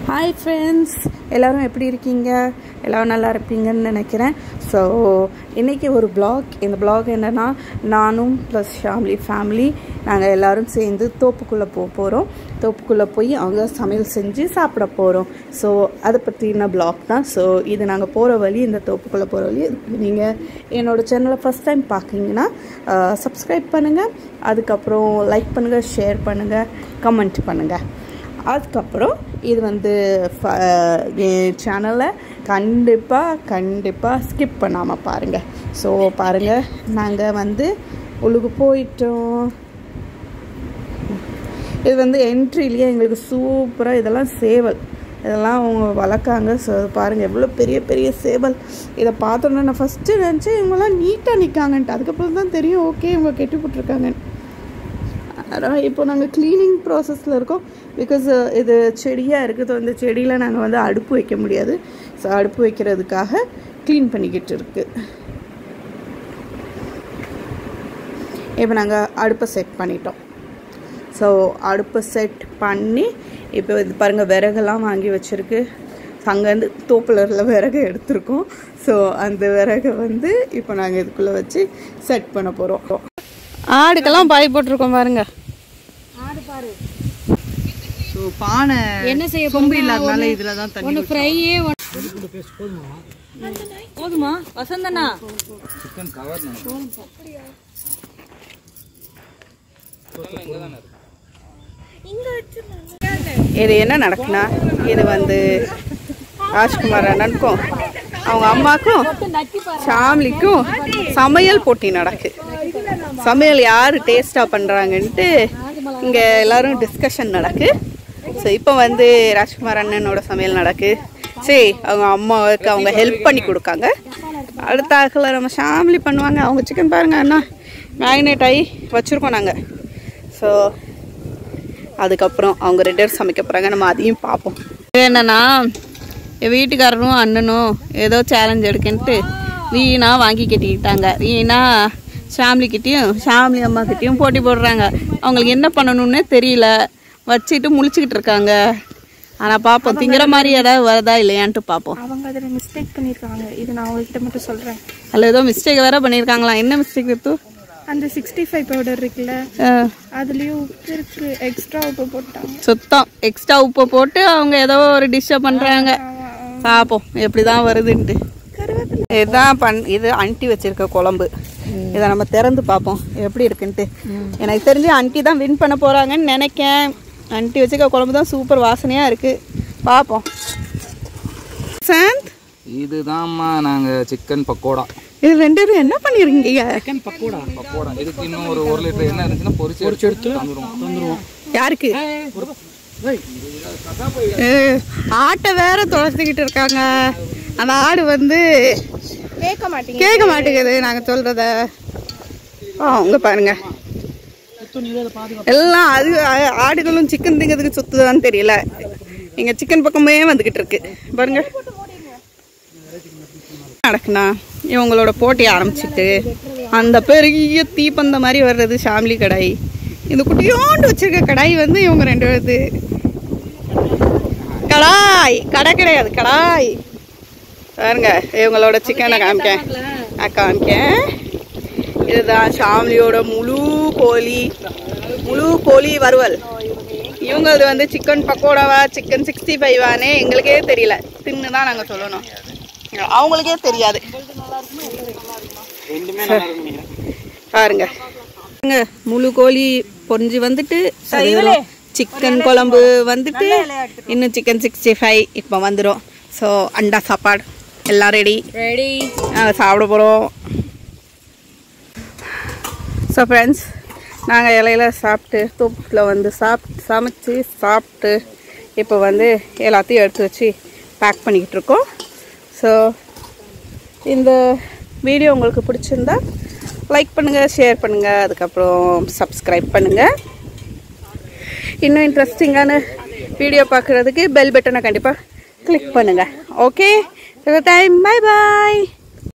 hi friends எல்லோரும் எப்படி இருக்கீங்க எல்லோரும் நல்லா இருப்பீங்கன்னு நினைக்கிறேன் ஸோ இன்றைக்கி ஒரு blog இந்த blog என்னென்னா நானும் ப்ளஸ் ஃபேமிலி ஃபேமிலி நாங்கள் எல்லோரும் சேர்ந்து தோப்புக்குள்ளே போக போகிறோம் தோப்புக்குள்ளே போய் அங்கே சமையல் செஞ்சு சாப்பிட போகிறோம் ஸோ அதை பற்றின blog தான் ஸோ இது நாங்கள் போகிற வழி இந்த தோப்புக்குள்ளே போகிற வழி நீங்கள் என்னோட சேனலை ஃபஸ்ட் டைம் பார்க்குறீங்கன்னா சப்ஸ்கிரைப் பண்ணுங்கள் அதுக்கப்புறம் லைக் பண்ணுங்கள் ஷேர் பண்ணுங்கள் கமெண்ட் பண்ணுங்கள் அதுக்கப்புறம் இது வந்து ஃப- என் சேனலை கண்டிப்பாக கண்டிப்பாக ஸ்கிப் பண்ணாமல் பாருங்கள் ஸோ பாருங்கள் நாங்கள் வந்து உள்ளுக்கு போயிட்டோம் இது வந்து என்ட்ரிலேயே எங்களுக்கு சூப்பராக இதெல்லாம் சேவல் இதெல்லாம் அவங்க வளர்க்காங்க ஸோ பாருங்கள் எவ்வளோ பெரிய பெரிய சேவல் இதை பார்த்தோன்னே நான் ஃபஸ்ட்டு நினச்சேன் இவங்கெல்லாம் நீட்டாக நிற்காங்கன்ட்டு அதுக்கப்புறம் தான் தெரியும் ஓகே இவங்க கெட்டி போட்டிருக்காங்கன்னு அதான் இப்போ நாங்கள் க்ளீனிங் ப்ராசஸில் இருக்கோம் பிகாஸ் இது செடியாக இருக்குது அந்த செடியில் நாங்கள் வந்து அடுப்பு வைக்க முடியாது ஸோ அடுப்பு வைக்கிறதுக்காக க்ளீன் பண்ணிக்கிட்டு இருக்கு இப்போ நாங்கள் அடுப்பை செட் பண்ணிட்டோம் ஸோ அடுப்பை செட் பண்ணி இப்போ இது பாருங்கள் விறகெல்லாம் வாங்கி வச்சுருக்கு அங்கேருந்து தோப்புலரில் விறகு எடுத்திருக்கோம் ஸோ அந்த விறகை வந்து இப்போ நாங்கள் இதுக்குள்ளே வச்சு செட் பண்ண போகிறோம் ஆடுக்கெல்லாம் பாய் போட்டிருக்கோம் பாருங்க ஸோ பானை என்ன செய்ய சொம்பு இல்லாதனால இதில் தான் தண்ணி ஒன்று ஃப்ரையே போதுமா வசந்தண்ணா இது என்ன நடக்குன்னா இது வந்து ராஜ்குமார் அண்ணனுக்கும் அவங்க அம்மாக்கும் ஃபேமிலிக்கும் சமையல் போட்டி நடக்கு சமையல் யார் டேஸ்ட்டாக பண்ணுறாங்கன்ட்டு இங்கே எல்லாரும் டிஸ்கஷன் நடக்கு ஸோ இப்போ வந்து ராஜ்குமார் அண்ணனோட சமையல் நடக்கு சரி அவங்க அம்மாவுக்கு அவங்க ஹெல்ப் பண்ணி கொடுக்காங்க அடுத்த ஆக்கில் நம்ம ஃபேமிலி பண்ணுவாங்க அவங்க சிக்கன் பாருங்க அண்ணா மேரினேட் ஆகி வச்சுருக்கோம் நாங்கள் ஸோ அதுக்கப்புறம் அவங்க ரெண்டு பேரும் சமைக்க போகிறாங்க நம்ம அதையும் பார்ப்போம் இது என்னன்னா என் வீட்டுக்காரரும் அண்ணனும் ஏதோ சேலஞ்ச் எடுக்குன்ட்டு வீணா வாங்கி கட்டிக்கிட்டாங்க வீணா ஃபேமிலிக்கிட்டேயும் ஃபேமிலி அம்மாக்கிட்டேயும் போட்டி போடுறாங்க அவங்களுக்கு என்ன பண்ணணும்னே தெரியல வச்சுட்டு முழிச்சுக்கிட்டு இருக்காங்க ஆனால் பார்ப்போம் திங்கிற மாதிரி ஏதாவது வருதா இல்லையான்ட்டு பார்ப்போம் அவங்க அதில் மிஸ்டேக் பண்ணியிருக்காங்க இது நான் உங்ககிட்ட மட்டும் சொல்கிறேன் அதில் ஏதோ மிஸ்டேக் வேற பண்ணியிருக்காங்களாம் என்ன மிஸ்டேக் இருக்கு அந்த சிக்ஸ்டி ஃபைவ் பவுடர் இருக்குல்ல அதுலேயும் உப்பு இருக்கு எக்ஸ்ட்ரா உப்பு போட்டாங்க சுத்தம் எக்ஸ்ட்ரா உப்பை போட்டு அவங்க ஏதோ ஒரு டிஷ்ஷை பண்ணுறாங்க பார்ப்போம் எப்படி தான் வருதுன்ட்டு இதுதான் பண் இது அண்டி வச்சிருக்க குழம்பு இதை நம்ம திறந்து பார்ப்போம் எப்படி இருக்குன்ட்டு எனக்கு தெரிஞ்சு அண்டி தான் வின் பண்ண போகிறாங்கன்னு நினைக்கேன் அண்டி வச்சிருக்க குழம்பு தான் சூப்பர் வாசனையாக இருக்குது பார்ப்போம் சாந்த் இதுதான்மா நாங்க சிக்கன் பக்கோடா இது ரெண்டு பேரும் என்ன பண்ணிருக்கீங்க பக்கோடா இதுக்கு இன்னும் ஒரு ஒரு லிட்டர் எண்ணெய் இருந்துச்சுன்னா பொரிச்சு பொரிச்சு எடுத்து தந்துருவோம் யாருக்கு ஏ, ஆட்டை வேற துளசிக்கிட்டு இருக்காங்க அந்த ஆடு வந்து கேட்க மாட்டீங்க கேட்க மாட்டேங்குது நாங்க சொல்றத ஆ உங்க பாருங்க எல்லாம் அது ஆ- ஆடுகளும் சிக்கன் திங்கிறதுக்கு சுத்துதான்னு தெரியல இங்க சிக்கன் பக்கமே வந்துகிட்டு இருக்கு பாருங்க நடக்குண்ணா இவங்களோட போட்டி ஆரம்பிச்சிட்டு அந்த பெரிய தீப்பந்த மாதிரி வர்றது ஃபேமிலி கடாய் இந்த குட்டியோண்டு வச்சிருக்க கடாய் வந்து இவங்க ரெண்டு பேருது கடாய் கடை கிடையாது கடாய் பாருங்க இவங்களோட சிக்கனை காமிக்கேன் நான் காமிக்கேன் இதுதான் ஃபேமிலியோட முழு கோழி முழு கோழி வறுவல் இவங்களது வந்து சிக்கன் பக்கோடாவா சிக்கன் சிக்ஸ்டி ஃபைவானே எங்களுக்கே தெரியல தின்னு தான் நாங்கள் சொல்லணும் அவங்களுக்கே தெரியாது பாருங்க பாருங்க, முழு கோழி பொரிஞ்சு வந்துட்டு சிக்கன் குழம்பு வந்துட்டு இன்னும் சிக்கன் சிக்ஸ்டி ஃபைவ் இப்போ வந்துடும் ஸோ அண்டா சாப்பாடு எல்லாம் ரெடி ரெடி நாங்கள் சாப்பிட போகிறோம் ஸோ ஃப்ரெண்ட்ஸ் நாங்கள் இலையில சாப்பிட்டு தோப்பில் வந்து சாப்பிட்டு சமைச்சு சாப்பிட்டு இப்போ வந்து எல்லாத்தையும் எடுத்து வச்சு பேக் பண்ணிக்கிட்டு இருக்கோம் ஸோ இந்த வீடியோ உங்களுக்கு பிடிச்சிருந்தா லைக் பண்ணுங்கள் ஷேர் பண்ணுங்கள் அதுக்கப்புறம் சப்ஸ்கிரைப் பண்ணுங்கள் இன்னும் இன்ட்ரெஸ்டிங்கான வீடியோ பார்க்குறதுக்கு பெல் பட்டனை கண்டிப்பாக கிளிக் பண்ணுங்கள் ஓகே டைம் பை பாய்